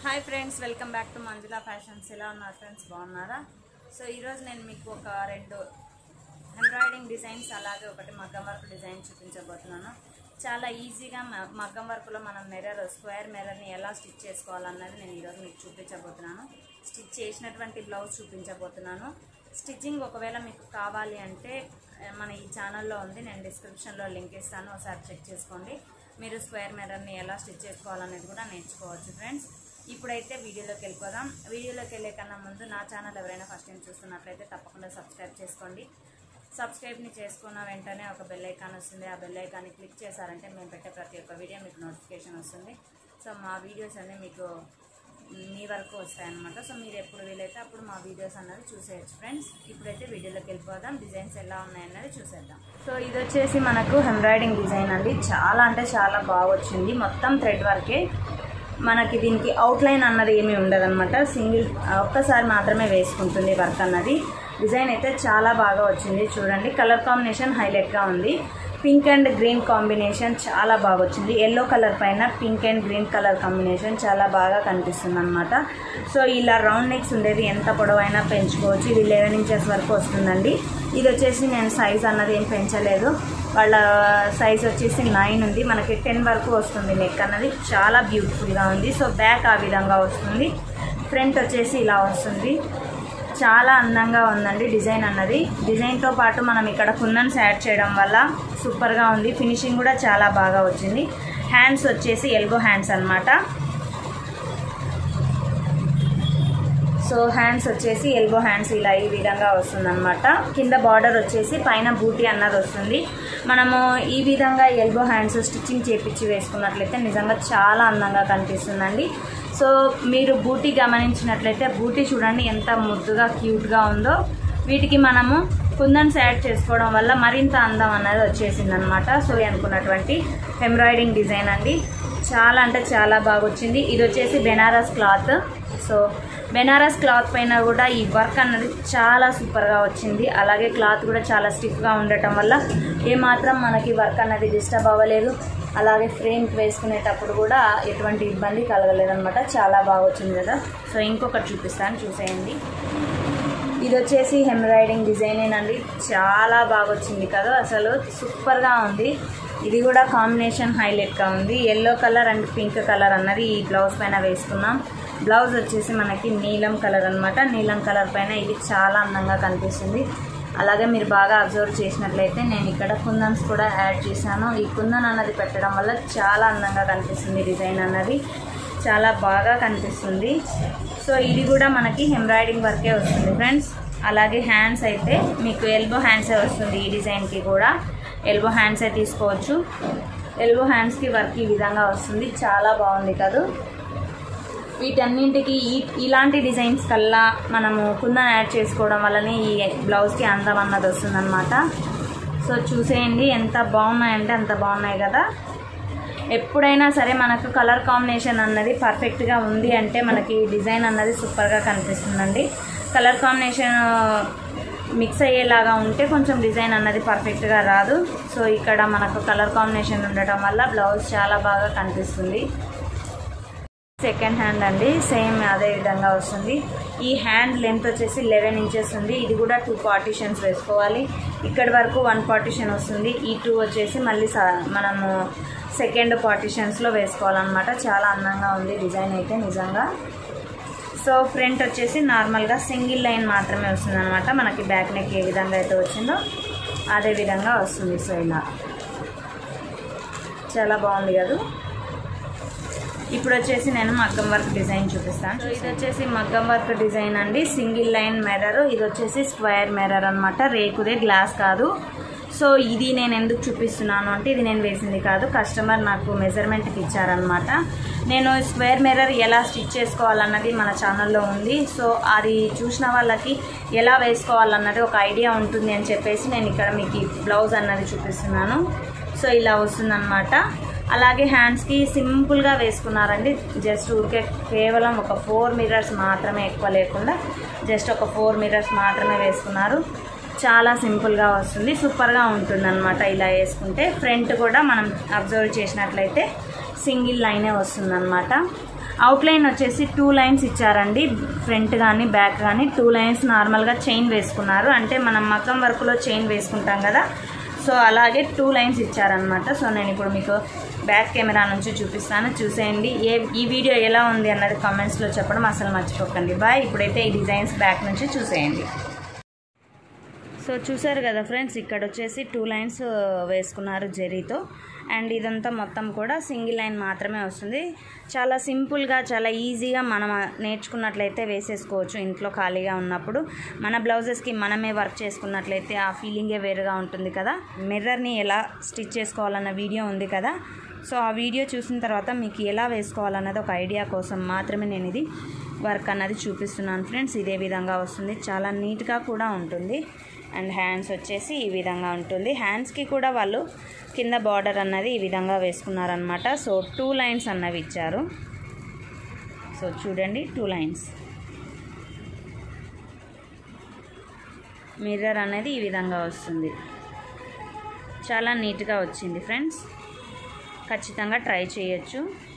hi friends welcome back to Manjula fashions ఎలా ఉన్నారు friends బాగున్నారా సో ఈరోజు నేను మీకు ఒక రెండు ఎంబ్రాయిడింగ్ డిజైన్స్ అలాగే ఒకటి మగ్గం వర్క్ డిజైన్ చూపించబోతున్నాను చాలా ఈజీగా మ- మగ్గం వర్క్లో మనం మిర్రర్ స్క్వేర్ మిర్రర్ని ఎలా స్టిచ్ చేసుకోవాలన్నది నేను ఈరోజు మీకు చూపించబోతున్నాను స్టిచ్ చేసినటువంటి బ్లౌజ్ చూపించబోతున్నాను స్టిచ్చింగ్ ఒకవేళ మీకు కావాలి అంటే ఆ, మన ఈ ఛానల్లో ఉంది నేను డిస్క్రిప్షన్లో లింక్ ఇస్తాను ఒకసారి చెక్ చేసుకోండి మీరు స్క్వేర్ మిర్రర్ని ఎలా స్టిచ్ చేసుకోవాలనేది కూడా నేర్చుకోవచ్చు ఫ్రెండ్స్ ఇప్పుడైతే వీడియోలోకి వెళ్ళిపోదాం వీడియోలోకి వెళ్ళే కన్నా ముందు నా ఛానల్ ఎవరైనా ఫస్ట్ టైం చూస్తున్నట్లయితే తప్పకుండా సబ్స్క్రైబ్ చేసుకోండి సబ్స్క్రైబ్ని చేసుకున్న వెంటనే ఒక బెల్ ఐకాన్ వస్తుంది ఆ బెల్ ఐకాన్ని క్లిక్ చేశారంటే మేము పెట్టే ప్రతి ఒక్క వీడియో మీకు నోటిఫికేషన్ వస్తుంది సో మా వీడియోస్ అన్నీ మీకు మీ వరకు వస్తాయన్నమాట సో మీరు ఎప్పుడు వీలైతే అప్పుడు మా వీడియోస్ అన్నది చూసేయచ్చు ఫ్రెండ్స్ ఇప్పుడైతే వీడియోలోకి వెళ్ళిపోదాం డిజైన్స్ ఎలా ఉన్నాయన్నది చూసేద్దాం సో ఇది వచ్చేసి మనకు ఎంబ్రాయిడింగ్ డిజైన్ అండి చాలా అంటే చాలా బాగా వచ్చింది మొత్తం థ్రెడ్ వర్కే మనకి దీనికి అవుట్లైన్ అన్నది ఏమీ ఉండదన్నమాట సింగిల్ ఒక్కసారి మాత్రమే వేసుకుంటుంది వర్క్ అన్నది డిజైన్ అయితే చాలా బాగా వచ్చింది చూడండి కలర్ కాంబినేషన్ హైలైట్గా ఉంది పింక్ అండ్ గ్రీన్ కాంబినేషన్ చాలా బాగా వచ్చింది ఎల్లో కలర్ పైన pink and green colour combination చాలా బాగా కనిపిస్తుంది అనమాట సో ఇలా రౌండ్ నెక్స్ ఉండేది ఎంత పొడవైనా పెంచుకోవచ్చు ఇది లెవెన్ ఇంచెస్ వరకు వస్తుందండి ఇది వచ్చేసి నేను సైజ్ అన్నది ఏం పెంచలేదు వాళ్ళ సైజ్ వచ్చేసి నైన్ ఉంది మనకి టెన్ వరకు వస్తుంది నెక్ అన్నది చాలా బ్యూటిఫుల్గా ఉంది సో బ్యాక్ ఆ విధంగా వస్తుంది ఫ్రంట్ వచ్చేసి ఇలా వస్తుంది చాలా అందంగా ఉందండి డిజైన్ అన్నది డిజైన్తో పాటు మనం ఇక్కడ కుందన్స్ యాడ్ చేయడం వల్ల సూపర్గా ఉంది ఫినిషింగ్ కూడా చాలా బాగా వచ్చింది హ్యాండ్స్ వచ్చేసి ఎల్బో హ్యాండ్స్ అన్నమాట సో హ్యాండ్స్ వచ్చేసి ఎల్బో హ్యాండ్స్ ఇలా ఈ విధంగా వస్తుందన్నమాట కింద బార్డర్ వచ్చేసి పైన బూటీ అన్నది వస్తుంది మనము ఈ విధంగా ఎల్బో హ్యాండ్స్ స్టిచ్చింగ్ చేపించి వేసుకున్నట్లయితే నిజంగా చాలా అందంగా కనిపిస్తుందండి సో మీరు బూటీ గమనించినట్లయితే బూటీ చూడండి ఎంత ముద్దుగా క్యూట్గా ఉందో వీటికి మనము కుందన్స్ యాడ్ చేసుకోవడం వల్ల మరింత అందం అన్నది వచ్చేసింది అనమాట సో అనుకున్నటువంటి ఎంబ్రాయిడింగ్ డిజైన్ అండి చాలా అంటే చాలా బాగా వచ్చింది ఇది వచ్చేసి Banaras cloth so Banaras cloth పైన కూడా ఈ వర్క్ అన్నది చాలా సూపర్గా వచ్చింది అలాగే క్లాత్ కూడా చాలా స్టిఫ్గా ఉండటం వల్ల ఏమాత్రం మనకి వర్క్ అన్నది డిస్టర్బ్ అవ్వలేదు అలాగే ఫ్రేమ్కి వేసుకునేటప్పుడు కూడా ఎటువంటి ఇబ్బంది కలగలేదన్నమాట చాలా బాగా వచ్చింది కదా సో ఇంకొకటి చూపిస్తాను చూసేయండి ఇది వచ్చేసి ఎంబ్రాయిడింగ్ డిజైనేనండి చాలా బాగా వచ్చింది కదా అసలు సూపర్గా ఉంది ఇది కూడా కాంబినేషన్ హైలైట్గా ఉంది yellow colour and pink colour అన్నది ఈ బ్లౌజ్ పైన వేసుకున్నాం బ్లౌజ్ వచ్చేసి మనకి నీలం కలర్ అన్నమాట నీలం కలర్ పైన ఇది చాలా అందంగా కనిపిస్తుంది అలాగే మీరు బాగా అబ్జర్వ్ చేసినట్లయితే నేను ఇక్కడ కుందన్స్ కూడా యాడ్ చేశాను ఈ కుందన్ అన్నది పెట్టడం వల్ల చాలా అందంగా కనిపిస్తుంది డిజైన్ అన్నది చాలా బాగా కనిపిస్తుంది సో ఇది కూడా మనకి ఎంబ్రాయిడింగ్ వర్కే వస్తుంది ఫ్రెండ్స్ అలాగే హ్యాండ్స్ అయితే మీకు ఎల్బో హ్యాండ్సే వస్తుంది ఈ డిజైన్కి కూడా ఎల్బో హ్యాండ్సే తీసుకోవచ్చు ఎల్బో హ్యాండ్స్కి వర్క్ ఈ విధంగా వస్తుంది చాలా బాగుంది కదా వీటన్నింటికి ఈ ఇలాంటి డిజైన్స్ కల్లా మనము కుందన్ యాడ్ చేసుకోవడం వల్లనే ఈ బ్లౌజ్కి అందం అన్నది వస్తుందన్నమాట సో చూసేయండి ఎంత బాగున్నాయంటే అంత బాగున్నాయి కదా ఎప్పుడైనా సరే మనకు కలర్ కాంబినేషన్ అన్నది పర్ఫెక్ట్గా ఉంది అంటే మనకి డిజైన్ అన్నది సూపర్గా కనిపిస్తుందండి కలర్ కాంబినేషన్ మిక్స్ అయ్యేలాగా ఉంటే కొంచెం డిజైన్ అన్నది పర్ఫెక్ట్గా రాదు సో ఇక్కడ మనకు కలర్ కాంబినేషన్ ఉండటం వల్ల బ్లౌజ్ చాలా బాగా కనిపిస్తుంది సెకండ్ హ్యాండ్ అండి సేమ్ అదే విధంగా వస్తుంది ఈ హ్యాండ్ లెంత్ వచ్చేసి లెవెన్ ఇంచెస్ ఉంది ఇది కూడా టూ పార్టిషన్స్ వేసుకోవాలి ఇక్కడి వరకు వన్ పార్టిషన్ వస్తుంది ఈ టూ వచ్చేసి మళ్ళీ స- మనము సెకండ్ పార్టిషన్స్లో వేసుకోవాలన్నమాట చాలా అందంగా ఉంది డిజైన్ అయితే నిజంగా సో ఫ్రంట్ వచ్చేసి నార్మల్గా సింగిల్ లైన్ మాత్రమే వస్తుంది అనమాట మనకి బ్యాక్ నెక్ ఏ విధంగా అయితే వచ్చిందో అదే విధంగా వస్తుంది సో ఇలా చాలా బాగుంది కదా ఇప్పుడు వచ్చేసి నేను మగ్గం వర్క్ డిజైన్ చూపిస్తాను సో ఇది వచ్చేసి మగ్గం వర్క్ డిజైన్ అండి సింగిల్ లైన్ మిర్రర్ ఇది వచ్చేసి స్క్వేర్ మిర్రర్ అనమాట రేకుదే గ్లాస్ కాదు సో ఇది నేను ఎందుకు చూపిస్తున్నాను అంటే ఇది నేను వేసింది కాదు కస్టమర్ నాకు మెజర్మెంట్కి ఇచ్చారనమాట నేను స్క్వేర్ మిర్రర్ ఎలా స్టిచ్ చేసుకోవాలన్నది మన ఛానల్లో ఉంది సో అది చూసిన వాళ్ళకి ఎలా వేసుకోవాలన్నది ఒక ఐడియా ఉంటుంది అని చెప్పేసి నేను ఇక్కడ మీకు ఈ బ్లౌజ్ అన్నది చూపిస్తున్నాను సో ఇలా వస్తుందన్నమాట అలాగే హ్యాండ్స్కి సింపుల్గా వేసుకున్నారండి జస్ట్ ఊరికే కేవలం ఒక ఫోర్ మిర్రర్స్ మాత్రమే ఎక్కువ లేకుండా జస్ట్ ఒక ఫోర్ మిర్రర్స్ మాత్రమే వేసుకున్నారు చాలా సింపుల్గా వస్తుంది సూపర్గా ఉంటుంది అనమాట ఇలా వేసుకుంటే ఫ్రంట్ కూడా మనం అబ్జర్వ్ చేసినట్లయితే సింగిల్ లైనే వస్తుందన్నమాట అవుట్లైన్ వచ్చేసి టూ లైన్స్ ఇచ్చారండి ఫ్రంట్ కానీ బ్యాక్ కానీ టూ లైన్స్ నార్మల్గా చైన్ వేసుకున్నారు అంటే మనం మగ్గం వర్క్లో చైన్ వేసుకుంటాం కదా సో అలాగే టూ లైన్స్ ఇచ్చారనమాట సో నేను ఇప్పుడు మీకు బ్యాక్ కెమెరా నుంచి చూపిస్తాను చూసేయండి ఏ ఈ వీడియో ఎలా ఉంది అన్నది కామెంట్స్లో చెప్పడం అసలు మర్చిపోకండి బాయ్ ఇప్పుడైతే ఈ డిజైన్స్ బ్యాక్ నుంచి చూసేయండి సో చూసారు కదా ఫ్రెండ్స్ ఇక్కడ వచ్చేసి టూ లైన్స్ వేసుకున్నారు జెరీతో అండ్ ఇదంతా మొత్తం కూడా సింగిల్ లైన్ మాత్రమే వస్తుంది చాలా సింపుల్గా చాలా ఈజీగా మనం నేర్చుకున్నట్లయితే వేసేసుకోవచ్చు ఇంట్లో ఖాళీగా ఉన్నప్పుడు మన బ్లౌజెస్కి మనమే వర్క్ చేసుకున్నట్లయితే ఆ ఫీలింగే వేరుగా ఉంటుంది కదా మిర్రర్ని ఎలా స్టిచ్ చేసుకోవాలన్న వీడియో ఉంది కదా సో ఆ వీడియో చూసిన తర్వాత మీకు ఎలా వేసుకోవాలన్నది ఒక ఐడియా కోసం మాత్రమే నేను ఇది వర్క్ అన్నది చూపిస్తున్నాను ఫ్రెండ్స్ ఇదే విధంగా వస్తుంది చాలా నీట్గా కూడా ఉంటుంది అండ్ హ్యాండ్స్ వచ్చేసి ఈ విధంగా ఉంటుంది హ్యాండ్స్కి కూడా వాళ్ళు కింద బార్డర్ అన్నది ఈ విధంగా వేసుకున్నారనమాట సో టూ లైన్స్ అన్నవి ఇచ్చారు సో చూడండి టూ లైన్స్ మిర్రర్ అనేది ఈ విధంగా వస్తుంది చాలా నీట్గా వచ్చింది ఫ్రెండ్స్ ఖచ్చితంగా ట్రై చేయొచ్చు